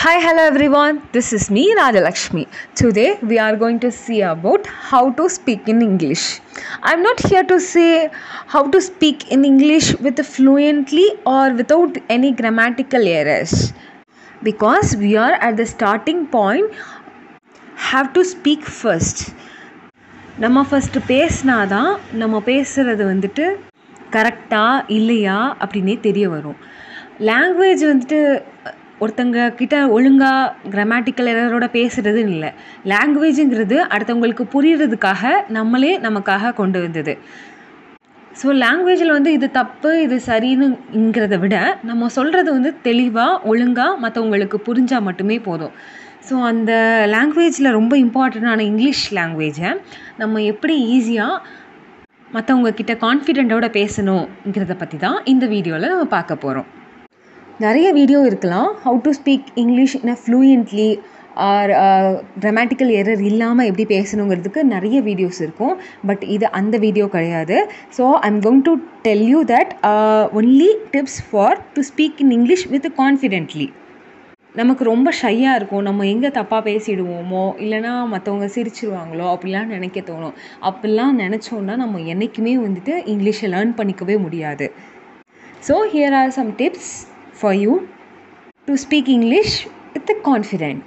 Hi, hello everyone. This is me, Rajalakshmi. Today we are going to see about how to speak in English. I'm not here to say how to speak in English with fluently or without any grammatical errors because we are at the starting point. Have to speak first. நம்ம first பேசினா தான் நம்ம பேசுகிறது வந்துட்டு கரெக்டா இல்லையா அப்படின்னே தெரிய வரும் லாங்குவேஜ் வந்துட்டு ஒருத்தங்க கிட்ட ஒழுங்காக கிராமட்டிக்கல் எரரோட பேசுகிறதுன்னு இல்லை லாங்குவேஜுங்கிறது அடுத்தவங்களுக்கு புரியறதுக்காக நம்மளே நமக்காக கொண்டு வந்தது ஸோ லாங்குவேஜில் வந்து இது தப்பு இது சரின்னுங்கிறத விட நம்ம சொல்கிறது வந்து தெளிவாக ஒழுங்காக மற்றவங்களுக்கு புரிஞ்சால் மட்டுமே போதும் ஸோ அந்த லாங்குவேஜில் ரொம்ப இம்பார்ட்டண்ட்டான இங்கிலீஷ் லாங்குவேஜை நம்ம எப்படி ஈஸியாக மற்றவங்க கிட்ட கான்ஃபிடெண்ட்டோட பேசணுங்கிறத பற்றி தான் இந்த வீடியோவில் நம்ம பார்க்க போகிறோம் நிறைய வீடியோ இருக்கலாம் how to speak English in a fluently or grammatical error இல்லாமல் எப்படி பேசணுங்கிறதுக்கு நிறைய வீடியோஸ் இருக்கும் பட் இது அந்த வீடியோ கிடையாது so I'm going to tell you that only tips for to speak in English with confidently நமக்கு ரொம்ப ஷையாக இருக்கும் நம்ம எங்கே தப்பாக பேசிடுவோமோ இல்லைனா மற்றவங்க சிரிச்சிருவாங்களோ அப்படிலாம் நினைக்க தோணும் அப்படிலாம் நினச்சோன்னா நம்ம என்றைக்குமே வந்துட்டு இங்கிலீஷை லேர்ன் பண்ணிக்கவே முடியாது so here are some tips for you to speak English with a confident.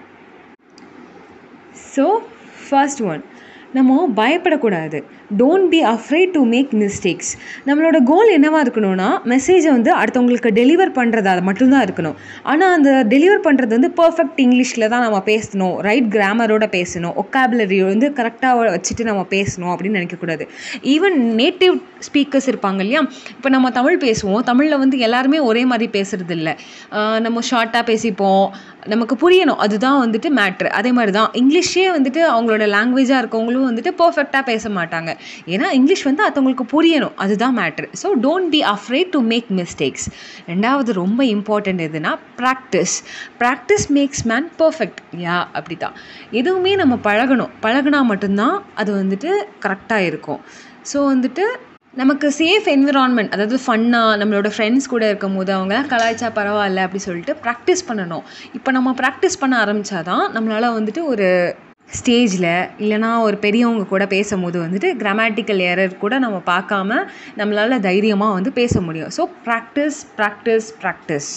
So, first one, நம்ம பயப்படக்கூடாது don't be afraid to make mistakes நம்மளோட கோல் என்னவாக இருக்கணும்னா மெசேஜை வந்து அடுத்தவங்களுக்கு டெலிவர் பண்ணுறது அது மட்டும்தான் இருக்கணும் ஆனால் அந்த டெலிவர் பண்ணுறது வந்து பர்ஃபெக்ட் இங்கிலீஷில் தான் நம்ம பேசணும் ரைட் கிராமரோட பேசணும் ஒக்காபுலரி வந்து கரெக்டாக வச்சுட்டு நம்ம பேசணும் அப்படின்னு நினைக்கக்கூடாது ஈவன் நேட்டிவ் ஸ்பீக்கர்ஸ் இருப்பாங்க இல்லையா இப்போ நம்ம தமிழ் பேசுவோம் தமிழில் வந்து எல்லாருமே ஒரே மாதிரி பேசுகிறது இல்லை நம்ம ஷார்ட்டாக பேசிப்போம் நமக்கு புரியணும் அதுதான் வந்துட்டு மேட்ரு அதே மாதிரி தான் இங்கிலீஷே வந்துட்டு அவங்களோட லாங்குவேஜாக இருக்கவங்களும் வந்துட்டு பர்ஃபெக்டாக பேச மாட்டாங்க ஏன்னா இங்கிலீஷ் வந்து அவங்களுக்கு புரியணும் அதுதான் matter so don't be afraid to make mistakes ரெண்டாவது ரொம்ப இம்பார்ட்டண்ட் எதுனா practice practice makes man perfect yeah அப்படி தான் எதுவுமே நம்ம பழகணும் பழகினா மட்டும்தான் அது வந்துட்டு கரெக்டாக இருக்கும் ஸோ வந்துட்டு நமக்கு சேஃப் என்விரான்மெண்ட் அதாவது ஃபன்னாக நம்மளோட ஃப்ரெண்ட்ஸ் கூட இருக்கும் போது அவங்களாம் கலாய்ச்சா பரவாயில்ல அப்படி சொல்லிட்டு ப்ராக்டிஸ் பண்ணணும் இப்போ நம்ம ப்ராக்டிஸ் பண்ண ஆரம்பித்தா தான் நம்மளால் வந்துட்டு ஒரு ஸ்டேஜில் இல்லைனா ஒரு பெரியவங்க கூட பேசும்போது வந்துட்டு கிராமட்டிக்கல் எரர் கூட நம்ம பார்க்காம நம்மளால் தைரியமாக வந்து பேச முடியும் so practice practice practice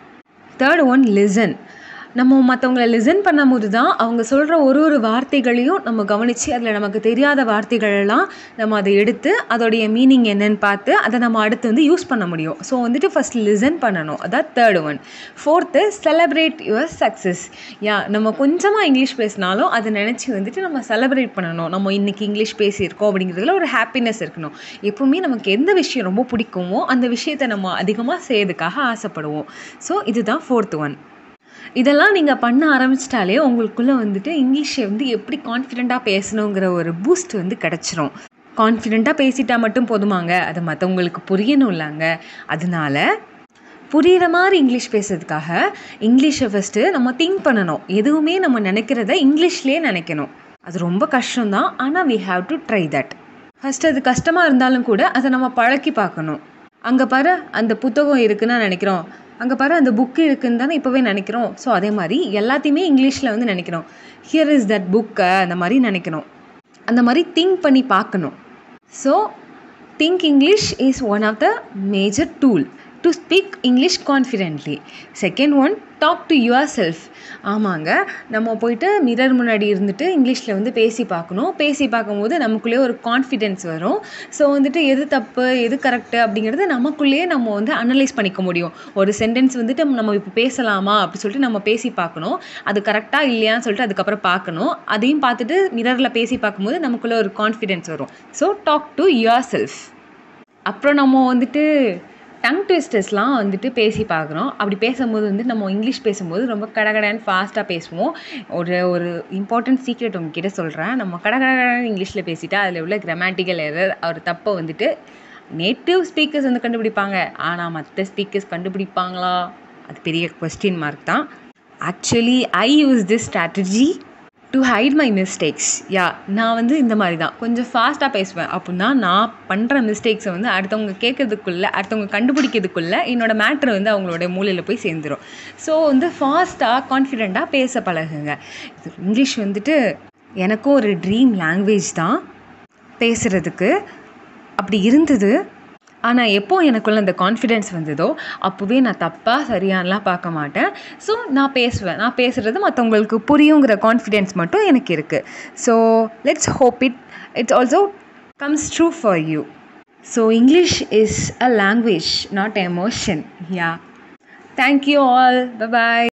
third one listen நம்ம மற்றவங்கள லிசன் பண்ணும்போது தான் அவங்க சொல்கிற ஒரு ஒரு வார்த்தைகளையும் நம்ம கவனித்து அதில் நமக்கு தெரியாத வார்த்தைகளெல்லாம் நம்ம அதை எடுத்து அதோடைய மீனிங் என்னன்னு பார்த்து அதை நம்ம அடுத்து வந்து யூஸ் பண்ண முடியும் ஸோ வந்துட்டு ஃபஸ்ட் லிசன் பண்ணணும் அதான் third one fourth celebrate your success yeah நம்ம கொஞ்சமாக இங்கிலீஷ் பேசினாலும் அதை நினச்சி வந்துட்டு நம்ம செலப்ரேட் பண்ணணும் நம்ம இன்றைக்கி இங்கிலீஷ் பேசியிருக்கோம் அப்படிங்கிறதுல ஒரு ஹாப்பினஸ் இருக்கணும் எப்பவுமே நமக்கு எந்த விஷயம் ரொம்ப பிடிக்குமோ அந்த விஷயத்தை நம்ம அதிகமாக செய்யறதுக்காக ஆசைப்படுவோம் ஸோ இதுதான் ஃபோர்த் ஒன் இதெல்லாம் நீங்கள் பண்ண ஆரம்பிச்சிட்டாலே உங்களுக்குள்ளே வந்துட்டு இங்கிலீஷை வந்து எப்படி கான்ஃபிடெண்ட்டாக பேசணுங்கிற ஒரு பூஸ்ட் வந்து கிடச்சிரும் கான்ஃபிடெண்ட்டாக பேசிட்டா மட்டும் போதுமாங்க அது மற்றவங்களுக்கு புரியணும் இல்லைங்க அதனால புரிகிற மாதிரி இங்கிலீஷ் பேசுறதுக்காக இங்கிலீஷை ஃபஸ்ட்டு நம்ம திங்க் பண்ணணும் எதுவுமே நம்ம நினைக்கிறத இங்கிலீஷ்லேயே நினைக்கணும் அது ரொம்ப கஷ்டம்தான் ஆனால் we have to try that first அது கஷ்டமாக இருந்தாலும் கூட அதை நம்ம பழக்கி பார்க்கணும் அங்கே பாரு அந்த புத்தகம் இருக்குன்னு நினைக்கிறோம் அங்கே பாரு அந்த புக்கு இருக்குன்னு தானே இப்போவே நினைக்கிறோம் ஸோ அதே மாதிரி எல்லாத்தையுமே இங்கிலீஷில் வந்து நினைக்கிறோம் ஹியர் இஸ் தட் புக்கை அந்த மாதிரி நினைக்கணும் அந்த மாதிரி திங்க் பண்ணி பார்க்கணும் so think English is one of the major tool to speak English confidently second one talk to yourself ஆமாங்க நம்ம போயிட்டு மிரர் முன்னாடி இருந்துட்டு இங்கிலீஷில் வந்து பேசி பார்க்கணும் பேசி பார்க்கும்போது நமக்குள்ளேயே ஒரு கான்ஃபிடென்ஸ் வரும் ஸோ வந்துட்டு எது தப்பு எது கரெக்டு அப்படிங்கிறது நமக்குள்ளேயே நம்ம வந்து அனலைஸ் பண்ணிக்க முடியும் ஒரு சென்டென்ஸ் வந்துட்டு நம்ம இப்போ பேசலாமா அப்படி சொல்லிட்டு நம்ம பேசி பார்க்கணும் அது கரெக்டாக இல்லையான்னு சொல்லிட்டு அதுக்கப்புறம் பார்க்கணும் அதையும் பார்த்துட்டு மிரரில் பேசி பார்க்கும்போது நமக்குள்ளே ஒரு கான்ஃபிடென்ஸ் வரும் so talk to yourself அப்புறம் நம்ம வந்துட்டு டங் ட்விஸ்டர்ஸ்லாம் வந்துட்டு பேசி பார்க்குறோம் அப்படி பேசும்போது வந்து நம்ம இங்கிலீஷ் பேசும்போது ரொம்ப கடகடன்னு ஃபாஸ்ட்டாக பேசுவோம் ஒரு ஒரு இம்பார்ட்டன்ட் சீக்ரெட் உங்ககிட்ட சொல்கிறேன் நம்ம கடகடன்னு இங்கிலீஷில் பேசிட்டா அதில் உள்ள கிராமட்டிக்கல் எரர் அவர் தப்பை வந்துட்டு நேட்டிவ் ஸ்பீக்கர்ஸ் வந்து கண்டுபிடிப்பாங்க ஆனால் மற்ற ஸ்பீக்கர்ஸ் கண்டுபிடிப்பாங்களா அது பெரிய கொஸ்டின் மார்க் தான் actually I use this strategy to hide my mistakes yeah நான் வந்து இந்த மாதிரி தான் கொஞ்சம் ஃபாஸ்ட்டாக பேசுவேன் அப்படின்னா நான் பண்ணுற மிஸ்டேக்ஸை வந்து அடுத்தவங்க கேட்கறதுக்குள்ளே அடுத்தவங்க கண்டுபிடிக்கிறதுக்குள்ளே என்னோடய மேட்ரு வந்து அவங்களோட மூலையில் போய் சேர்ந்துடும் ஸோ வந்து ஃபாஸ்ட்டாக கான்ஃபிடெண்ட்டாக பேச பழகுங்க இது இங்கிலீஷ் வந்துட்டு எனக்கும் ஒரு ட்ரீம் லாங்குவேஜ் தான் பேசுகிறதுக்கு அப்படி இருந்தது ஆனால் எப்போ எனக்குள்ள அந்த கான்ஃபிடென்ஸ் வந்ததோ அப்போவே நான் தப்பாக சரியானலாம் பார்க்க மாட்டேன் ஸோ நான் பேசுவேன் நான் பேசுகிறது மற்றவங்களுக்கு புரியுங்கிற கான்ஃபிடென்ஸ் மட்டும் எனக்கு இருக்குது so let's hope it it's also comes true for you so English is a language not emotion yeah thank you all bye bye